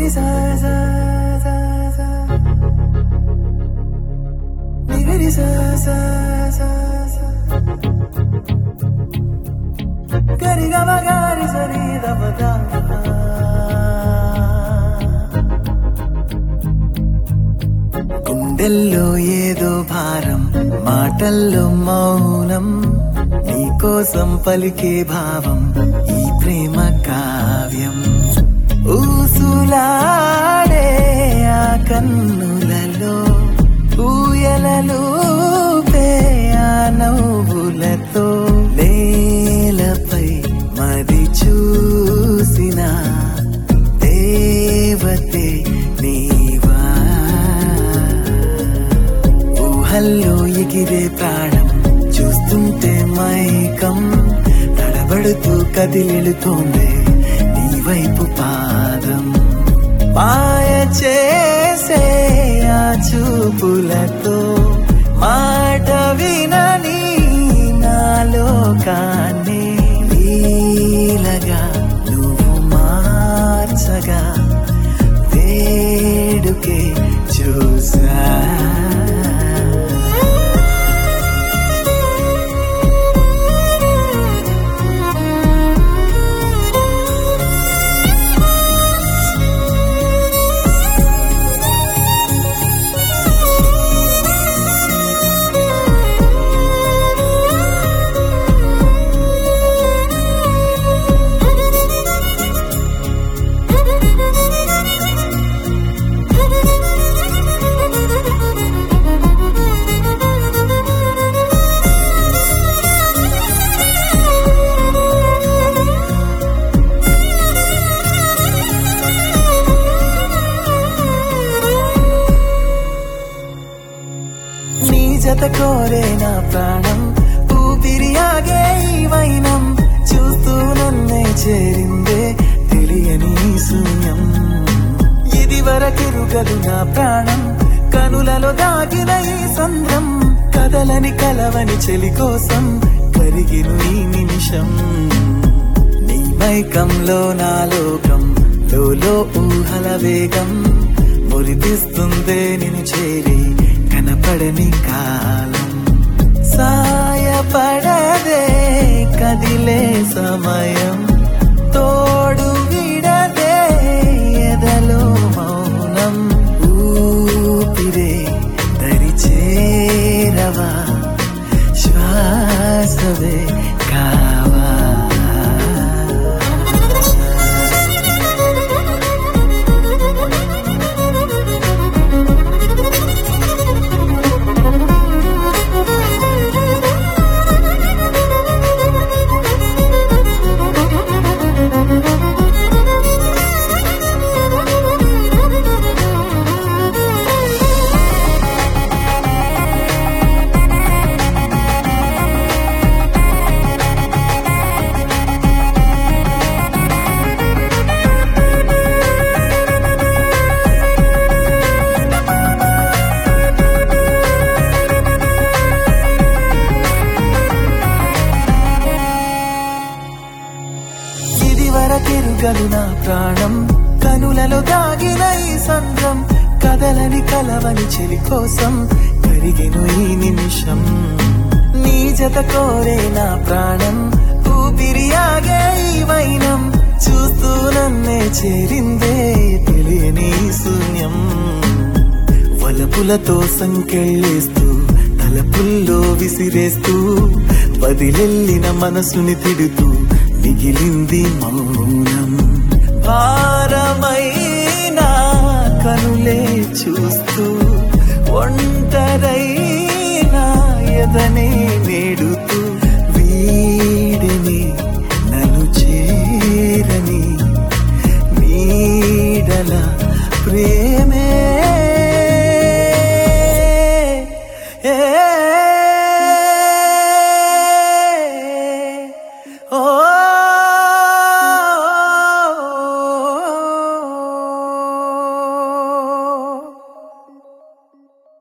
నిగరి సా సా సా సా నిగరి సా సా సా సా గరి గమ గరి సరి దమ దా గుండెల్లో ఏదో భారం మాటల్లో మౌనం నీకోసం పలికే భావం ఈ ప్రేమ కావ్యం ఊసులాడే ఆ కన్నులలో ఊయలలు ఆ నవ్వులతో నేలపై మది చూసిన దేవతే నీవా ఊహల్లో ఎగిరే ప్రాణం చూస్తుంటే మైకం తడబడుతూ కదిలిడుతోంది నీ వైపు పాదం మాయ చేసే ఆ చూపులతో మాట వినని నాలోకాన్ని నీలగా నువ్వు మార్చగా వేడుకే చూసా నీ జత కోరే నా ప్రాణం ఊపిరి ఆగే ఈ వైనం చూస్తూ నన్నే చేరిందే తెలియని ఈ శూన్యం ఇది వరకెరుగదు నా ప్రాణం కనులలో దాగిన ఈ సంద్రం కదలని కలవని చెలి కోసం కరిగిన ఈ నిమిషం నీ మైకంలో నా లోకం లోలో ఊహల వేగం మురిపిస్తుందే నిన్ను చేరి కనపడని కాలం సాయపడదే కదిలే సమయం తోడు విడదే ఎదలో మౌనం ఊపిరే దరి చేరవా శ్వాసవే కావా ఇది వరకెరుగలు నా ప్రాణం కనులలో దాగిన ఈ సంద్రం కదలని కలవని చెలి కోసం కరిగెను ఈ నిమిషం నీ జత కోరే నా ప్రాణం ఊపిరి ఆగే ఈ వైనం చూస్తూ నన్నే చేరిందే తెలియని ఈ శూన్యం వలపులతో సంకెళ్ళేస్తూ తలపుల్లో విసిరేస్తూ వదిలెల్లిన మనసుని తిడుతూ మిగిలింది మౌనం భారమైనా కనులే చూస్తూ ఒంటరైనా ఎదనే నేడు